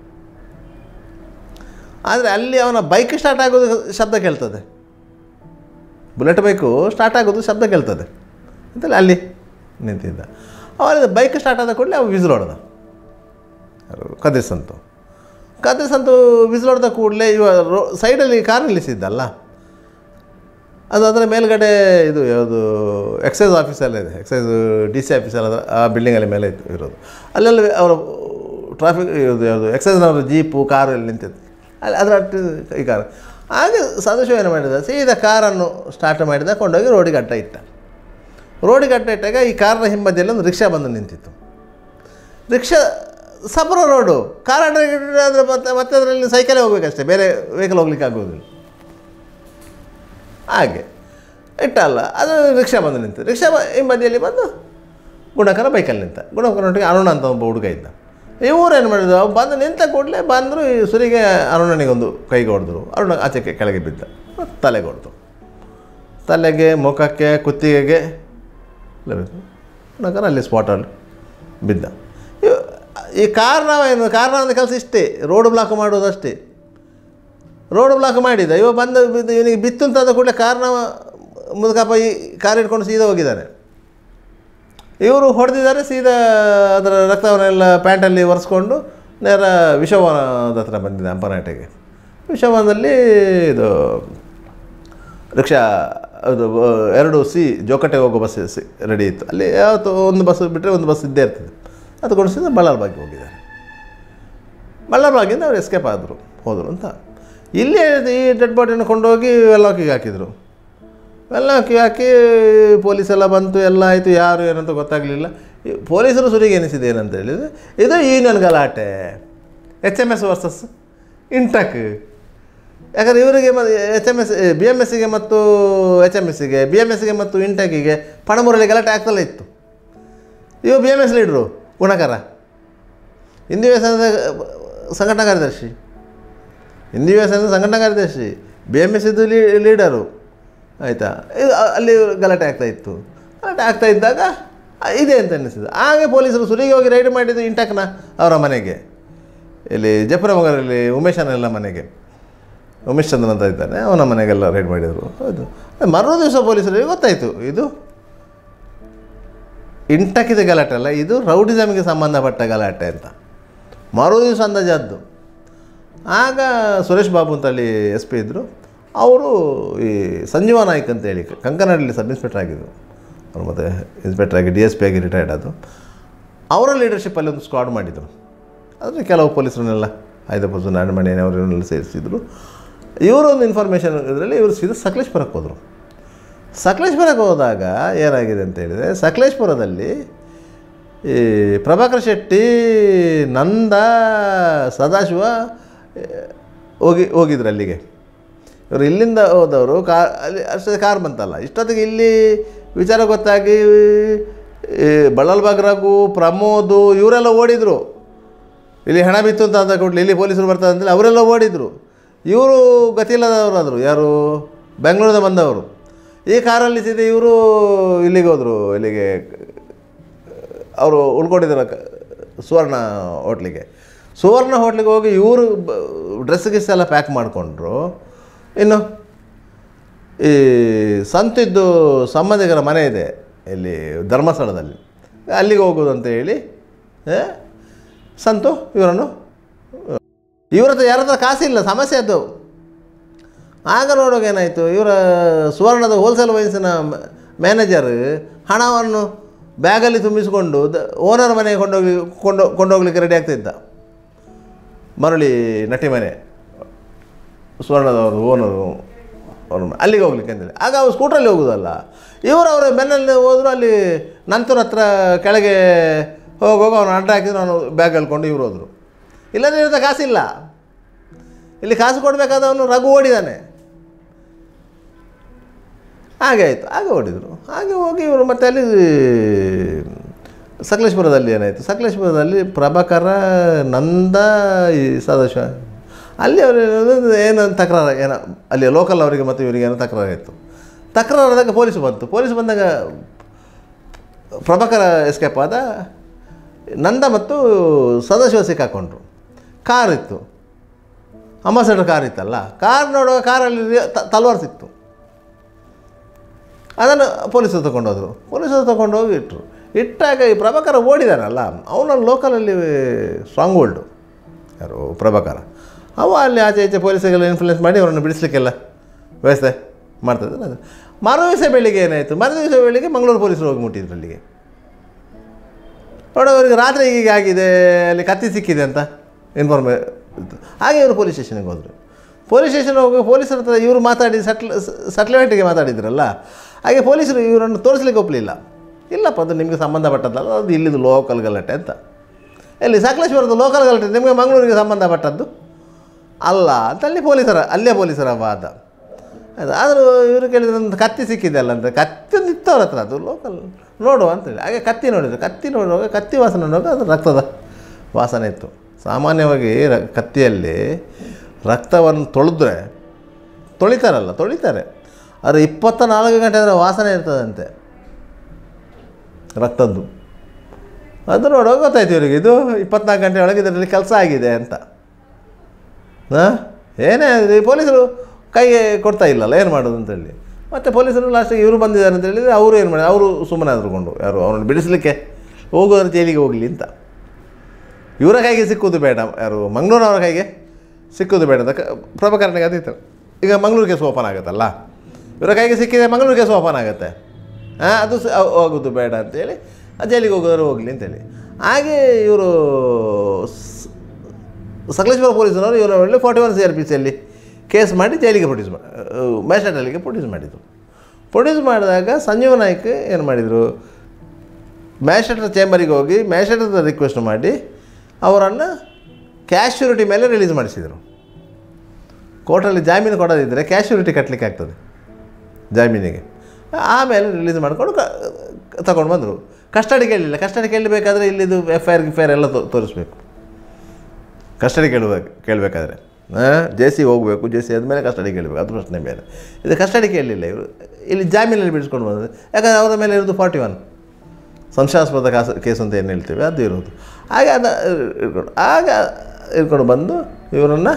ಆದರೆ ಅಲ್ಲಿ ಅವನ ಬೈಕ್ ಸ್ಟಾರ್ಟ್ ಆಗೋದು ಶಬ್ದ ಕೇಳ್ತದೆ ಬುಲೆಟ್ ಬೈಕು ಸ್ಟಾರ್ಟ್ ಆಗೋದು ಶಬ್ದ ಕೇಳ್ತದೆ ಅಂತೇಳಿ ಅಲ್ಲಿ ನಿಂತಿದ್ದ ಅವನ ಬೈಕ್ ಸ್ಟಾರ್ಟ್ ಆದ ಕೂಡಲೇ ಅವ ವಿಸಿಲ್ ಹೊಡೆದ ಯಾರು ಕದಿಸ್ ಅಂತೂ ಕದಿಸ್ ಅಂತೂ ವಿಸಿಲ್ ಹೊಡೆದ ಕೂಡಲೇ ಇವ ರೋ ಸೈಡಲ್ಲಿ ಕಾರ್ ನಿಲ್ಲಿಸಿದ್ದಲ್ಲ ಅದು ಅದರ ಮೇಲ್ಗಡೆ ಇದು ಯಾವುದು ಎಕ್ಸೈಸ್ ಆಫೀಸಲ್ಲ ಇದೆ ಎಕ್ಸೈಸ್ ಡಿ ಸಿ ಆಫೀಸಲ್ಲ ಅದರ ಆ ಬಿಲ್ಡಿಂಗಲ್ಲಿ ಮೇಲೆ ಇತ್ತು ಇರೋದು ಅಲ್ಲೆಲ್ಲ ಅವರು ಟ್ರಾಫಿಕ್ ಇದು ಯಾವುದು ಎಕ್ಸೈಸ್ನವರು ಜೀಪು ಕಾರು ಎಲ್ಲ ನಿಂತಿತ್ತು ಅಲ್ಲಿ ಅದರ ಈ ಕಾರು ಹಾಗೆ ಸದಸ್ಯ ಏನು ಮಾಡಿದ ಸೀದಾ ಕಾರನ್ನು ಸ್ಟಾರ್ಟ್ ಮಾಡಿದ ಕೊಂಡೋಗಿ ರೋಡಿಗೆ ಅಡ್ಡ ಇಟ್ಟ ರೋಡಿಗೆ ಅಡ್ಡ ಇಟ್ಟಾಗ ಈ ಕಾರಿನ ಹಿಂಬದಿಯಲ್ಲಿ ಒಂದು ರಿಕ್ಷಾ ಬಂದು ನಿಂತಿತ್ತು ರಿಕ್ಷಾ ಸಪರ ರೋಡು ಕಾರ್ ಅಡ್ಡ ಇಟ್ಟರೆ ಮತ್ತೆ ಮತ್ತೆ ಅದರಲ್ಲಿ ಸೈಕಲೇ ಹೋಗ್ಬೇಕಷ್ಟೇ ಬೇರೆ ವೆಹಿಕಲ್ ಹೋಗ್ಲಿಕ್ಕೆ ಆಗೋದಿಲ್ಲ ಹಾಗೆ ಇಟ್ಟಲ್ಲ ಅದು ರಿಕ್ಷಾ ಬಂದು ನಿಂತು ರಿಕ್ಷಾ ಬ ಹಿಂಬದಿಯಲ್ಲಿ ಬಂದು ಗುಣಕರ ಬೈಕಲ್ಲಿ ನಿಂತ ಗುಣಕರೊಟ್ಟಿಗೆ ಅರುಣ ಅಂತ ಒಬ್ಬ ಹುಡುಗ ಇದ್ದ ಇವ್ರು ಏನು ಮಾಡಿದ್ರು ಅವ್ರು ಬಂದು ನಿಂತ ಕೂಡಲೇ ಬಂದರು ಈ ಸುರಿಗೆ ಅರುಣನಿಗೊಂದು ಕೈಗೆ ಹೊಡೆದ್ರು ಅರುಣ ಆಚೆಗೆ ಕೆಳಗೆ ಬಿದ್ದ ಮತ್ತೆ ತಲೆಗೆ ಹೊಡೆದು ತಲೆಗೆ ಮುಖಕ್ಕೆ ಕುತ್ತಿಗೆಗೆ ಎಲ್ಲ ಬಿದ್ದು ಗುಣಕರ ಅಲ್ಲಿ ಸ್ಪಾಟಲ್ಲಿ ಬಿದ್ದ ಇವ್- ಈ ಕಾರಣ ಏನು ಕಾರಣ ಒಂದು ಕೆಲಸ ಇಷ್ಟೇ ರೋಡ್ ಬ್ಲಾಕ್ ಮಾಡೋದಷ್ಟೇ ರೋಡ್ ಬ್ಲಾಕ್ ಮಾಡಿದ ಇವ ಬಂದ ಬಿದ್ದು ಇವನಿಗೆ ಬಿತ್ತು ಅಂತ ಆದ ಕೂಡಲೇ ಕಾರಣ ಮುದುಕಪ್ಪ ಈ ಕಾರ್ ಹಿಡ್ಕೊಂಡು ಸೀದಾ ಹೋಗಿದ್ದಾನೆ ಇವರು ಹೊಡೆದಿದ್ದಾರೆ ಸೀದಾ ಅದರ ರಕ್ತವನ್ನೆಲ್ಲ ಪ್ಯಾಂಟಲ್ಲಿ ಒರೆಸ್ಕೊಂಡು ನೇರ ವಿಷವನದ ಹತ್ರ ಬಂದಿದೆ ಅಂಪನಾಟೆಗೆ ವಿಷವನದಲ್ಲಿ ಇದು ರಿಕ್ಷಾ ಅದು ಬ- ಎರಡು ಸಿ ಜೋಕಟ್ಟೆಗೆ ಹೋಗೋ ಬಸ್ ಸಿ ರೆಡಿ ಇತ್ತು ಅಲ್ಲಿ ಯಾವತ್ತು ಒಂದು ಬಸ್ ಬಿಟ್ಟರೆ ಒಂದು ಬಸ್ ಇದ್ದೇ ಇರ್ತದೆ ಅದು ಕೊಡಿಸಿದ ಬಳ್ಳಾರ್ಬಾಗ್ಗೆ ಹೋಗಿದ್ದಾರೆ ಬಳ್ಳಾರ್ಬಾಗಿಂದ ಅವ್ರು ಎಸ್ಕೇಪ್ ಆದರು ಹೋದರು ಅಂತ ಇಲ್ಲಿ ಈ ಡೆಡ್ ಬಾಡಿಯನ್ನು ಕೊಂಡೋಗಿ ವೆಲ್ಲಾಕಿಗೆ ಹಾಕಿದರು ವೆಲ್ಲಾಕಿಗೆ ಹಾಕಿ ಪೊಲೀಸ್ ಎಲ್ಲ ಬಂತು ಎಲ್ಲ ಆಯಿತು ಯಾರು ಏನಂತ ಗೊತ್ತಾಗಲಿಲ್ಲ ಈ ಪೊಲೀಸರು ಸುರಿಗೆ ಎನಿಸಿದೆ ಏನಂತ ಹೇಳಿದರೆ ಇದು ಯೂನಿಯನ್ ಗಲಾಟೆ H M S versus INTUC ಯಾಕಂದರೆ ಇವರಿಗೆ ಮ H M S B M ಎಸ್ಸಿಗೆ ಮತ್ತು ಎಚ್ ಎಮ್ ಎಸ್ಸಿಗೆ ಬಿ ಎಮ್ ಎಸ್ಸಿಗೆ ಮತ್ತು ಇಂಟಕಿಗೆ ಪಣಮೂರಲ್ಲಿ ಗಲಾಟೆ ಆಗ್ತಲೇ ಇತ್ತು ಇವ ಬಿ ಎಮ್ ಎಸ್ ಲೀಡ್ರು ಗುಣಕರ ಹಿಂದಿ ವ್ಯವಸಾಯದ ಸಂಘಟನಾ ಕಾರ್ಯದರ್ಶಿ ಹಿಂದಿ ವ್ಯವಸಾಯದ ಸಂಘಟನಾ ಕಾರ್ಯದರ್ಶಿ ಬಿ ಎಮ್ ಎಸ್ ಇದು ಲೀ ಲೀಡರು ಆಯಿತಾ ಇದು ಅ- ಅಲ್ಲಿ ಗಲಾಟೆ ಆಗ್ತಾ ಇತ್ತು ಗಲಾಟೆ ಆಗ್ತಾ ಇದ್ದಾಗ ಅ, ಇದೆ ಅಂತ ಅನ್ನಿಸಿದ್ದು ಹಾಗೆ ಪೊಲೀಸರು ಸುರಿಗೆ ಹೋಗಿ ರೈಡ್ ಮಾಡಿದ್ದು ಇಂಟಕ್ನ ಅವರ ಮನೆಗೆ ಇಲ್ಲಿ ಜಫ್ರಮಗರಲ್ಲಿ ಉಮೇಶನೆಲ್ಲ ಮನೆಗೆ ಉಮೇಶ್ ಚಂದ್ರನ್ ಅಂತ ಇದ್ದಾನೆ ಅವನ ಮನೆಗೆಲ್ಲ ರೈಡ್ ಮಾಡಿದರು ಹೌದು ಮರು ದಿವಸ ಪೊಲೀಸರಿಗೆ ಗೊತ್ತಾಯಿತು ಇದು ಇಂಟಕ್ಕಿದ ಗಲಾಟೆ ಅಲ್ಲ ಇದು ರೌಡಿಸಮ್ಗೆ ಸಂಬಂಧಪಟ್ಟ ಗಲಾಟೆ ಅಂತ ಮರು ದಿವಸ ಅಂದಾಜಾದ್ದು ಆಗ ಸುರೇಶ್ ಬಾಬು ಅಂತಲ್ಲಿ ಎಸ್ ಪಿ ಇದ್ದರು ಅವರು ಈ ಸಂಜೀವ ನಾಯ್ಕ್ ಅಂತೇಳಿ ಕಂಕನಾಡಲ್ಲಿ ಸಬ್ ಇನ್ಸ್ಪೆಕ್ಟರ್ ಆಗಿದ್ದರು ಅವರು ಮತ್ತು ಇನ್ಸ್ಪೆಕ್ಟರ್ ಆಗಿ ಡಿ ಎಸ್ ಪಿ ಆಗಿ ರಿಟೈರ್ಡ್ ಆದರು ಅವರ ಲೀಡರ್ಶಿಪ್ಪಲ್ಲಿ ಒಂದು ಸ್ಕ್ವಾಡ್ ಮಾಡಿದರು ಆದರೆ ಕೆಲವು ಪೊಲೀಸರನ್ನೆಲ್ಲ ಹೈದರಾಬಾದ್ ನಾಡಮಣಿ ಅವರನ್ನೆಲ್ಲ ಸೇರಿಸಿದ್ರು ಇವರೊಂದು ಇನ್ಫಾರ್ಮೇಷನ್ ಇದರಲ್ಲಿ ಇವರು ಸೀದಾ ಸಕಲೇಶ್ಪುರಕ್ಕೆ ಹೋದರು ಸಕಲೇಶ್ಪುರಕ್ಕೆ ಹೋದಾಗ ಏನಾಗಿದೆ ಅಂತ ಹೇಳಿದರೆ ಸಕಲೇಶ್ಪುರದಲ್ಲಿ ಈ ಪ್ರಭಾಕರ್ ಶೆಟ್ಟಿ ನಂದ ಸದಾಶಿವ ಏ, ಹೋಗಿ ಹೋಗಿದ್ರು ಅಲ್ಲಿಗೆ ಇವರು ಇಲ್ಲಿಂದ ಹೋದವರು ಕಾ ಅಲ್ಲಿ ಅಷ್ಟೇ ಕಾರ್ ಬಂತಲ್ಲ ಇಷ್ಟೊತ್ತಿಗೆ ಇಲ್ಲಿ ವಿಚಾರ ಗೊತ್ತಾಗಿ ಈ ಬಳ್ಳಲ್ಬಾಗ್ ರಘು ಪ್ರಮೋದು ಇವರೆಲ್ಲ ಓಡಿದರು ಇಲ್ಲಿ ಹಣ ಬಿತ್ತು ಅಂತ ಅಂದ ಕೂಡಲೇ ಇಲ್ಲಿ ಪೊಲೀಸರು ಬರ್ತಾರೆ ಅಂತೇಳಿ ಅವರೆಲ್ಲ ಓಡಿದರು ಇವರು ಗತಿಯಿಲ್ಲದವರಾದರು ಯಾರು ಬೆಂಗಳೂರಿಂದ ಬಂದವರು ಈ ಕಾರಲ್ಲಿ ಸೀದಾ ಇವರು ಇಲ್ಲಿಗೆ ಹೋದರು ಇಲ್ಲಿಗೆ ಅವರು ಉಳ್ಕೊಂಡಿದ್ದಾರೆ ಕ- ಸುವರ್ಣ ಹೋಟ್ಲಿಗೆ ಸುವರ್ಣ ಹೋಟ್ಲಿಗೆ ಹೋಗಿ ಇವರು ಡ್ರೆಸ್ ಗಿಸ್ ಎಲ್ಲ ಪ್ಯಾಕ್ ಮಾಡಿಕೊಂಡ್ರು ಇನ್ನು ಈ ಸಂತಿದ್ದು ಸಂಬಂಧಿಕರ ಮನೆ ಇದೆ ಇಲ್ಲಿ ಧರ್ಮಸ್ಥಳದಲ್ಲಿ ಅಲ್ಲಿಗೆ ಹೋಗೋದು ಅಂತ ಹೇಳಿ ಆ, ಸಂತು ಇವರನ್ನು ಇವ್ರ ಹತ್ರ ಯಾರ ಹತ್ರ ಕಾಸಿಲ್ಲ ಸಮಸ್ಯೆ ಅದು ಆಗ ನೋಡುವಾಗ ಏನಾಯಿತು ಇವರ ಸುವರ್ಣದ ಹೋಲ್ಸೇಲ್ ವೈನ್ಸಿನ ಮ್ಯಾನೇಜರ್ ಹಣವನ್ನು ಬ್ಯಾಗಲ್ಲಿ ತುಂಬಿಸಿಕೊಂಡು ದ ಓನರ್ ಮನೆಗೆ ಕೊಂಡೋಗ್ಲಿ ಕೊಂಡು ಕೊಂಡೋಗ್ಲಿಕ್ಕೆ ರೆಡಿ ಆಗ್ತಿದ್ದ ಮರಳಿ ನಟಿ ಮನೆ ಸುವರ್ಣದವರು ಓನರು ಅವ್ರ ಮ- ಅಲ್ಲಿಗೆ ಹೋಗ್ಲಿಕ್ಕೆ ಅಂತೇಳಿ ಆಗ ಅವ್ರು ಸ್ಕೂಟ್ರಲ್ಲಿ ಹೋಗೋದಲ್ಲ ಇವರು ಅವರ ಬೆನ್ನಲ್ಲಿ ಹೋದ್ರು ಅಲ್ಲಿ ನಂತರ ಹತ್ರ ಕೆಳಗೆ ಹೋಗುವಾಗ ಅವನು ಅಡ್ಡ ಹಾಕಿದ್ರು ಅವನು ಬ್ಯಾಗ್ ಹೇಳ್ಕೊಂಡು ಇವ್ರು ಹೋದರು ಇಲ್ಲದ್ರೆ ಇರುತ್ತೆ ಕಾಸಿಲ್ಲ ಇಲ್ಲಿ ಕಾಸು ಕೊಡಬೇಕಾದವನು ರಘು ಓಡಿದಾನೆ ಹಾಗೆ ಆಯಿತು ಹಾಗೆ ಓಡಿದರು ಹಾಗೆ ಹೋಗಿ ಇವರು ಮತ್ತೆ ಅಲ್ಲಿ ಸಕಲೇಶ್ಪುರದಲ್ಲಿ ಏನಾಯಿತು ಸಕಲೇಶ್ಪುರದಲ್ಲಿ ಪ್ರಭಾಕರ ನಂದ ಈ ಸದಾಶಿವ ಅಲ್ಲಿ ಅವರು ಏನು ತಕರಾರು ಏನೋ ಅಲ್ಲಿ ಲೋಕಲ್ ಅವರಿಗೆ ಮತ್ತು ಇವರಿಗೆ ಏನೋ ತಕರಾರಾಯಿತು ತಕರಾರು ಆದಾಗ ಪೊಲೀಸ್ ಬಂತು ಪೊಲೀಸ್ ಬಂದಾಗ ಪ್ರಭಾಕರ ಎಸ್ಕೇಪ್ ಆದ ನಂದ ಮತ್ತು ಸದಾಶಿವ ಸಿಕ್ಕಾಕೊಂಡ್ರು ಕಾರ್ ಇತ್ತು ಅಂಬಾಸಡರ್ ಕಾರ್ ಇತ್ತಲ್ಲ ಕಾರ್ ನೋಡುವಾಗ ಕಾರಲ್ಲಿ ತ- ತಲ್ವಾರ್ ಸಿಕ್ತು ಅದನ್ನು ಪೊಲೀಸರು ತಗೊಂಡೋದ್ರು ಪೊಲೀಸರು ತಗೊಂಡು ಹೋಗಿ ಇಟ್ಟರು ಇಟ್ಟಾಗ ಈ ಪ್ರಭಾಕರ ಓಡಿದಾನಲ್ಲ ಅವನ ಲೋಕಲಲ್ಲಿ ಸ್ಟ್ರಾಂಗ್ ಹೋಲ್ಡು ಯಾರು ಪ್ರಭಾಕರ ಅವ ಅಲ್ಲಿ ಆಚೆ ಈಚೆ ಪೊಲೀಸರಿಗೆಲ್ಲ ಇನ್ಫ್ಲುಯೆನ್ಸ್ ಮಾಡಿ ಅವರನ್ನು ಬಿಡಿಸ್ಲಿಕ್ಕೆಲ್ಲ ವ್ಯವಸ್ಥೆ ಮಾಡ್ತಾಯಿದ್ರು ಅದು ಮರು ದಿವಸ ಬೆಳಿಗ್ಗೆ ಏನಾಯಿತು ಮರು ದಿವಸ ಬೆಳಿಗ್ಗೆ ಮಂಗಳೂರು ಪೊಲೀಸರು ಹೋಗಿ ಮುಟ್ಟಿದ್ರು ಅಲ್ಲಿಗೆ ನೋಡೋ ಅವರಿಗೆ ರಾತ್ರಿ ಹೀಗೆ ಆಗಿದೆ ಅಲ್ಲಿ ಕತ್ತಿ ಸಿಕ್ಕಿದೆ ಅಂತ ಇನ್ಫಾರ್ಮೇ ಇತ್ತು ಹಾಗೆ ಇವರು ಪೊಲೀಸ್ ಸ್ಟೇಷನ್ಗೆ ಹೋದರು ಪೊಲೀಸ್ ಸ್ಟೇಷನ್ ಹೋಗಿ ಪೊಲೀಸರ ಹತ್ರ ಇವರು ಮಾತಾಡಿ ಸಟ್ಲ್ ಸೆಟ್ಲ್ಮೆಂಟಿಗೆ ಮಾತಾಡಿದ್ರಲ್ಲ ಹಾಗೆ ಪೊಲೀಸರು ಇವರನ್ನು ತೋರಿಸ್ಲಿಕ್ಕೆ ಒಪ್ಪಲಿಲ್ಲ ಇಲ್ಲಪ್ಪ ಅದು ನಿಮಗೆ ಸಂಬಂಧಪಟ್ಟದ್ದಲ್ಲ ಅದು ಇಲ್ಲಿದು ಲೋಕಲ್ ಗಲಾಟೆ ಅಂತ ಎಲ್ಲಿ ಸಕಲೇಶ್ವರದ ಲೋಕಲ್ ಗಲಾಟೆ ನಿಮಗೆ ಮಂಗಳೂರಿಗೆ ಸಂಬಂಧಪಟ್ಟದ್ದು ಅಲ್ಲ ಅಂತ ಅಲ್ಲಿ ಪೊಲೀಸರ ಅಲ್ಲೇ ಪೊಲೀಸರ ವಾದ ಅದು ಆದರೂ ಇವರು ಕೇಳಿದ್ರೆ ಒಂದು ಕತ್ತಿ ಸಿಕ್ಕಿದೆ ಅಲ್ಲ ಅಂತ ಕತ್ತಿ ಒಂದು ಇತ್ತು ಅವ್ರ ಹತ್ರ ಅದು ಲೋಕಲ್ ನೋಡುವ ಅಂತೇಳಿ ಹಾಗೆ ಕತ್ತಿ ನೋಡಿದ್ರು ಕತ್ತಿ ನೋಡುವಾಗ ಕತ್ತಿ ವಾಸನೆ ನೋಡುವಾಗ ಅದು ರಕ್ತದ ವಾಸನೆ ಇತ್ತು ಸಾಮಾನ್ಯವಾಗಿ ರ ಕತ್ತಿಯಲ್ಲಿ ರಕ್ತವನ್ನು ತೊಳೆದ್ರೆ ತೊಳಿತಾರಲ್ಲ ತೊಳಿತಾರೆ ಆದರೆ ಇಪ್ಪತ್ತ ನಾಲ್ಕು ಗಂಟೆ ಅಂದರೆ ವಾಸನೆ ಇರ್ತದಂತೆ ರಕ್ತದ್ದು ಅದು ನೋಡುವಾಗ ಗೊತ್ತಾಯ್ತು ಇವರಿಗೆ ಇದು ಇಪ್ಪತ್ನಾಲ್ಕು ಗಂಟೆ ಒಳಗೆ ಇದರಲ್ಲಿ ಕೆಲಸ ಆಗಿದೆ ಅಂತ ಹಾಂ ಏನೇ ಆಗಲಿ ಪೊಲೀಸರು ಕೈಗೆ ಕೊಡ್ತಾ ಇಲ್ಲಲ್ಲ ಏನು ಮಾಡೋದು ಅಂತೇಳಿ ಮತ್ತು ಪೊಲೀಸರು ಲಾಸ್ಟಿಗೆ ಇವರು ಬಂದಿದ್ದಾರೆ ಅಂತ ಹೇಳಿದರೆ ಅವರು ಏನು ಮಾಡಿ ಅವರು ಸುಮ್ಮನೆ ಆದ್ರುಕೊಂಡು ಯಾರು ಅವ್ರನ್ನ ಬಿಡಿಸಲಿಕ್ಕೆ ಹೋಗೋದ್ರೆ ಜೈಲಿಗೆ ಹೋಗಲಿ ಅಂತ ಇವರ ಕೈಗೆ ಸಿಕ್ಕುವುದು ಬೇಡ ಯಾರು ಮಂಗಳೂರವರ ಕೈಗೆ ಸಿಕ್ಕುವುದು ಬೇಡ ಅಂತ ಕ- ಪ್ರಭಾಕರನಿಗೆ ಅದಿತ್ತು ಈಗ ಮಂಗಳೂರು ಕೇಸ್ ಓಪನ್ ಆಗುತ್ತಲ್ಲ ಇವರ ಕೈಗೆ ಸಿಕ್ಕಿದೆ ಮಂಗಳೂರು ಕೇಸ್ ಓಪನ್ ಆಗುತ್ತೆ ಹಾಂ ಅದು ಸ ಹೋಗೋದು ಬೇಡ ಅಂತೇಳಿ ಆ ಜೈಲಿಗೆ ಹೋಗೋರು ಹೋಗಲಿ ಅಂತೇಳಿ ಹಾಗೆ ಇವರು ಸಕಲೇಶ್ವರ ಪೊಲೀಸರವರು ಇವರ ಒಳ್ಳೆ forty one C R P ಸಿಯಲ್ಲಿ ಕೇಸ್ ಮಾಡಿ ಜೈಲಿಗೆ ಪ್ರೊಡ್ಯೂಸ್ ಮಾಡಿ ಮ್ಯಾಜಿಸ್ಟ್ರೇಟಲ್ಲಿಗೆ ಪ್ರೊಡ್ಯೂಸ್ ಮಾಡಿದರು ಪ್ರೊಡ್ಯೂಸ್ ಮಾಡಿದಾಗ ಸಂಜೀವ ನಾಯ್ಕ ಏನು ಮಾಡಿದರು ಮ್ಯಾಜಿಸ್ಟ್ರೇಟರ್ ಚೇಂಬರಿಗೆ ಹೋಗಿ ಮ್ಯಾಜಿಸ್ಟ್ರೇಟರ್ ರಿಕ್ವೆಸ್ಟ್ ಮಾಡಿ ಅವರನ್ನು ಕ್ಯಾಶ್ಯೂರಿಟಿ ಮೇಲೆ ರಿಲೀಸ್ ಮಾಡಿಸಿದರು ಕೋರ್ಟಲ್ಲಿ ಜಾಮೀನು ಕೊಡೋದಿದ್ದರೆ ಕ್ಯಾಶ್ಯೂರಿಟಿ ಕಟ್ಟಲಿಕ್ಕೆ ಆಗ್ತದೆ ಜಾಮೀನಿಗೆ ಆಮೇಲೆ ರಿಲೀಸ್ ಮಾಡ್ಕೊಂಡು ಕ ತಗೊಂಡು ಬಂದರು ಕಸ್ಟಡಿ ಕೇಳಲಿಲ್ಲ ಕಸ್ಟಡಿ ಕೇಳಬೇಕಾದ್ರೆ ಇಲ್ಲಿದು ಎಫ್ ಐ ಆರ್ ಗಿಫ್ ಐ ಆರ್ ಎಲ್ಲ ತೋ ತೋರಿಸ್ಬೇಕು ಕಸ್ಟಡಿ ಕೇಳಬೇಕು ಕೇಳಬೇಕಾದ್ರೆ ಜೆ ಸಿ ಹೋಗಬೇಕು ಜೆ ಸಿ ಆದಮೇಲೆ ಕಸ್ಟಡಿ ಕೇಳಬೇಕು ಅದು ಪ್ರಶ್ನೆ ಬೇರೆ ಇದು ಕಸ್ಟಡಿ ಕೇಳಲಿಲ್ಲ ಇವರು ಇಲ್ಲಿ ಜಾಮೀನಲ್ಲಿ ಬಿಡಿಸ್ಕೊಂಡು ಬಂದರು ಯಾಕಂದರೆ ಅವರ ಮೇಲೆ ಇರೋದು ಫಾರ್ಟಿ ಒನ್ ಸಂಶಯಾಸ್ಪದ ಕಾಸ ಕೇಸ್ ಅಂತ ಏನು ಹೇಳ್ತೇವೆ ಅದು ಇರೋದು ಆಗ ಅದು ಇಟ್ಕೊಂಡು ಆಗ ಇಟ್ಕೊಂಡು ಬಂದು ಇವರನ್ನು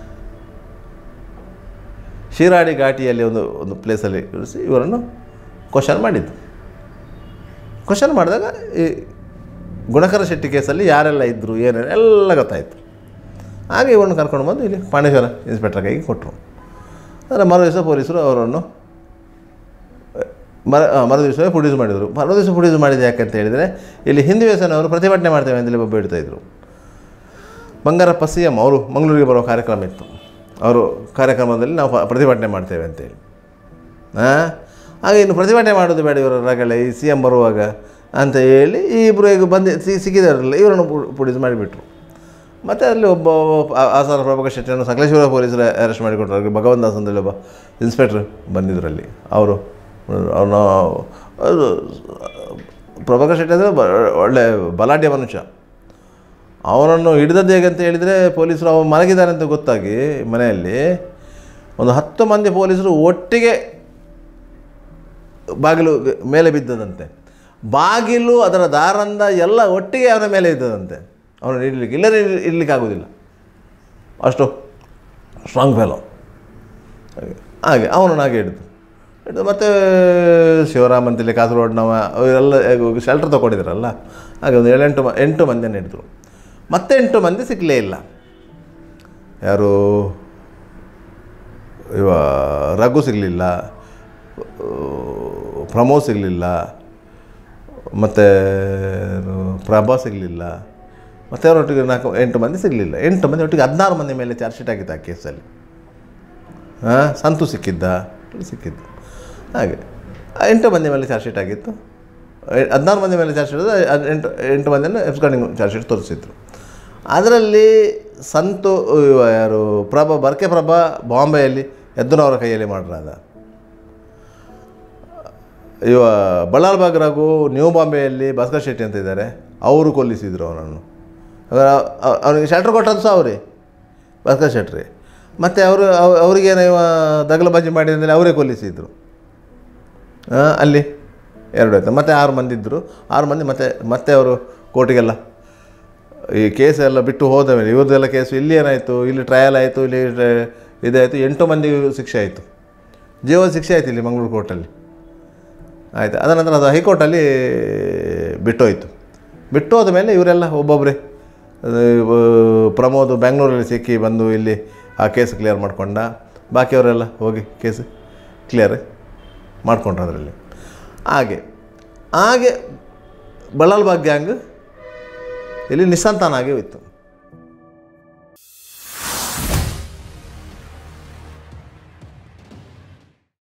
ಶಿರಾಡಿ ಘಾಟಿಯಲ್ಲಿ ಒಂದು ಒಂದು ಪ್ಲೇಸಲ್ಲಿ ಇರಿಸಿ ಇವರನ್ನು ಕ್ವಶನ್ ಮಾಡಿದ್ದು ಕ್ವಶನ್ ಮಾಡಿದಾಗ ಈ ಗುಣಕರ ಶೆಟ್ಟಿ ಕೇಸಲ್ಲಿ ಯಾರೆಲ್ಲ ಇದ್ದರು ಏನೇನು ಎಲ್ಲ ಗೊತ್ತಾಯಿತು ಹಾಗೆ ಇವರನ್ನು ಕರ್ಕೊಂಡು ಬಂದು ಇಲ್ಲಿ ಪಾಂಡೇಶ್ವರ ಇನ್ಸ್ಪೆಕ್ಟರ್ ಕೈಗೆ ಕೊಟ್ಟರು ಅದರ ಮರು ದಿವಸ ಪೊಲೀಸರು ಅವರನ್ನು ಮರ ಆ, ಮರು ದಿವಸವೇ ಪ್ರೊಡ್ಯೂಸ್ ಮಾಡಿದರು ಮರು ದಿವಸ ಪ್ರೊಡ್ಯೂಸ್ ಮಾಡಿದ್ದು ಯಾಕಂತ ಹೇಳಿದರೆ ಇಲ್ಲಿ ಹಿಂದೂ ವ್ಯಸನವರು ಪ್ರತಿಭಟನೆ ಮಾಡ್ತೇವೆ ಅಂತೇಳಿ ಒಬ್ಬ ಇಡ್ತಾಯಿದ್ರು ಬಂಗಾರಪ್ಪ ಸಿ ಎಮ್ ಅವರು ಮಂಗಳೂರಿಗೆ ಬರೋ ಕಾರ್ಯಕ್ರಮ ಇತ್ತು ಅವರು ಕಾರ್ಯಕ್ರಮದಲ್ಲಿ ನಾವು ಪ- ಪ್ರತಿಭಟನೆ ಮಾಡ್ತೇವೆ ಅಂತೇಳಿ ಹಾಂ ಹಾಗೆ ಇನ್ನು ಪ್ರತಿಭಟನೆ ಮಾಡೋದು ಬೇಡ ಇವರ ರಗಳೆ ಈ ಸಿ ಎಮ್ ಬರುವಾಗ ಅಂತ ಹೇಳಿ ಈ ಇಬ್ಬರು ಈಗ ಬಂದು ಸಿ ಸಿಕ್ಕಿದಾರಲ್ಲ ಇವರನ್ನು ಪ್ರೊಡ್ಯೂಸ್ ಮಾಡಿಬಿಟ್ರು ಮತ್ತು ಅಲ್ಲಿ ಒಬ್ಬ ಆ- ಆಸಾರ ಪ್ರಭಾಕರ್ ಶೆಟ್ಟಿಯನ್ನು ಸಕಲೇಶ್ವರ ಪೊಲೀಸರು ಅರೆಸ್ಟ್ ಮಾಡಿಕೊಟ್ರು ಅವ್ರಿಗೆ ಭಗವಂತ ದಾಸ್ ಅಂತೇಳಿ ಒಬ್ಬ ಇನ್ಸ್ಪೆಕ್ಟ್ರ್ ಬಂದಿದ್ರು ಅಲ್ಲಿ ಅವರು ಅವನು ಅದು ಪ್ರಭಾಕರ್ ಶೆಟ್ಟಿ ಅಂದರೆ ಒಳ್ಳೆ ಬಲಾಢ್ಯ ಮನುಷ್ಯ ಅವನನ್ನು ಹಿಡಿದದ್ದು ಹೇಗೆ ಅಂತ ಹೇಳಿದರೆ ಪೊಲೀಸರು ಅವನು ಮಲಗಿದ್ದಾನೆ ಅಂತ ಗೊತ್ತಾಗಿ ಮನೆಯಲ್ಲಿ ಒಂದು ಹತ್ತು ಮಂದಿ ಪೊಲೀಸರು ಒಟ್ಟಿಗೆ ಬಾಗಿಲು ಮೇಲೆ ಬಿದ್ದದಂತೆ ಬಾಗಿಲು ಅದರ ದಾರಂದ ಎಲ್ಲ ಒಟ್ಟಿಗೆ ಅವನ ಮೇಲೆ ಇದ್ದದಂತೆ ಅವನು ಇಡ್ಲಿಕ್ಕೆ ಇಲ್ಲದೇ ಇಡ್ಲಿಕ್ಕೆ ಆಗೋದಿಲ್ಲ ಅಷ್ಟು ಸ್ಟ್ರಾಂಗ್ ಫೆಲೋ ಹಾಗೆ ಹಾಗೆ ಅವನನ್ನು ಹಾಗೆ ಹಿಡಿದು ಹಿಡಿದು ಮತ್ತು ಶಿವರಾಮ್ ಅಂತೇಳಿ ಕಾಸರಗೋಡ್ನವ ಅವರೆಲ್ಲ ಶೆಲ್ಟರ್ ತೊಗೊಂಡಿದ್ರಲ್ಲ ಹಾಗೆ ಒಂದು ಏಳೆಂಟು ಮ ಎಂಟು ಮಂದಿಯನ್ನು ಹಿಡಿದ್ರು ಮತ್ತೆ ಎಂಟು ಮಂದಿ ಸಿಕ್ಕಲೇ ಇಲ್ಲ ಯಾರು ಇವ ರಘು ಸಿಗಲಿಲ್ಲ ಪ್ರಮೋದ್ ಸಿಗಲಿಲ್ಲ ಮತ್ತು ಪ್ರಭಾ ಸಿಗಲಿಲ್ಲ ಮತ್ತು ಅವರೊಟ್ಟಿಗೆ ನಾಲ್ಕು ಎಂಟು ಮಂದಿ ಸಿಗಲಿಲ್ಲ ಎಂಟು ಮಂದಿ ಒಟ್ಟಿಗೆ ಹದಿನಾರು ಮಂದಿ ಮೇಲೆ ಚಾರ್ಜ್ ಶೀಟ್ ಆಗಿತ್ತು ಆ ಕೇಸಲ್ಲಿ ಹಾಂ ಸಂತು ಸಿಕ್ಕಿದ್ದ ಸಿಕ್ಕಿದ್ದು ಹಾಗೆ ಆ ಎಂಟು ಮಂದಿ ಮೇಲೆ ಚಾರ್ಜ್ ಶೀಟ್ ಆಗಿತ್ತು ಎ- ಹದಿನಾರು ಮಂದಿ ಮೇಲೆ ಚಾರ್ಜ್ ಶೀಟ್ ಇದ್ರೆ ಅದ್ ಎಂಟು ಎಂಟು ಮಂದಿಯನ್ನು ಎಫ್ಸ್ಗಾರ್ಡಿಂಗ್ ಚಾರ್ಜ್ ಶೀಟ್ ತೋರಿಸಿದ್ರು ಅದರಲ್ಲಿ ಸಂತು ಇವ ಯಾರು ಪ್ರಭಾ ಬರ್ಕೆ ಪ್ರಭಾ ಬಾಂಬೆಯಲ್ಲಿ ಎದ್ದುನವರ ಕೈಯಲ್ಲಿ ಮಾಡಿರಾದ ಇವ ಬಳ್ಳಾರ್ಬಾಗ್ ರಘು ನ್ಯೂ ಬಾಂಬೆಯಲ್ಲಿ ಭಾಸ್ಕರ್ ಶೆಟ್ಟಿ ಅಂತ ಇದ್ದಾರೆ ಅವರು ಕೊಲ್ಲಿಸಿದ್ರು ಅವನನ್ನು ಅವ- ಅವ- ಅವನಿಗೆ ಶೆಟ್ರ್ ಕೊಟ್ಟದ್ದು ಸಹ ಅವರೇ ಭಾಸ್ಕರ್ ಶೆಟ್ರಿ ಮತ್ತು ಅವರು ಅವ- ಅವರಿಗೇನು ಇವ ದಗಲಬಾಜಿ ಮಾಡಿದ್ರೆ ಅವರೇ ಕೊಲ್ಲಿಸಿದ್ರು ಆ, ಅಲ್ಲಿ ಎರಡು ಆಯ್ತು ಮತ್ತು ಆರು ಮಂದಿ ಇದ್ದರು ಆರು ಮಂದಿ ಮತ್ತೆ ಮತ್ತೆ ಅವರು ಕೋರ್ಟಿಗೆಲ್ಲ ಈ ಕೇಸ್ ಎಲ್ಲ ಬಿಟ್ಟು ಹೋದ ಮೇಲೆ ಇವ್ರದ್ದೆಲ್ಲ ಕೇಸು ಇಲ್ಲಿ ಏನಾಯಿತು ಇಲ್ಲಿ ಟ್ರಯಲ್ ಆಯಿತು ಇಲ್ಲಿ ಟ್ರ- ಇದಾಯಿತು ಎಂಟು ಮಂದಿ ಶಿಕ್ಷೆ ಆಯಿತು ಜೀವ ಶಿಕ್ಷೆ ಆಯಿತು ಇಲ್ಲಿ ಮಂಗಳೂರು ಕೋರ್ಟಲ್ಲಿ ಆಯಿತು ಅದರ ನಂತರ ಅದು ಹೈಕೋರ್ಟಲ್ಲಿ ಬಿಟ್ಟೋಯ್ತು ಬಿಟ್ಟು ಹೋದ ಮೇಲೆ ಇವರೆಲ್ಲ ಒಬ್ಬೊಬ್ಬರೇ ಅದು, ಆ, ಪ್ರಮೋದ್ ಬೆಂಗಳೂರಲ್ಲಿ ಸಿಕ್ಕಿ ಬಂದು ಇಲ್ಲಿ ಆ ಕೇಸ್ ಕ್ಲಿಯರ್ ಮಾಡ್ಕೊಂಡ ಬಾಕಿಯವರೆಲ್ಲ ಹೋಗಿ ಕೇಸ್ ಕ್ಲಿಯರ್ ಮಾಡ್ಕೊಂಡ್ರು ಅದರಲ್ಲಿ ಹಾಗೆ ಹಾಗೆ ಬಳ್ಳಾಲ್ಬಾಗ್ ಗ್ಯಾಂಗ್ ಇಲ್ಲಿ ನಿಸ್ಸಂತಾನಾಗಿ ಹೋಯ್ತು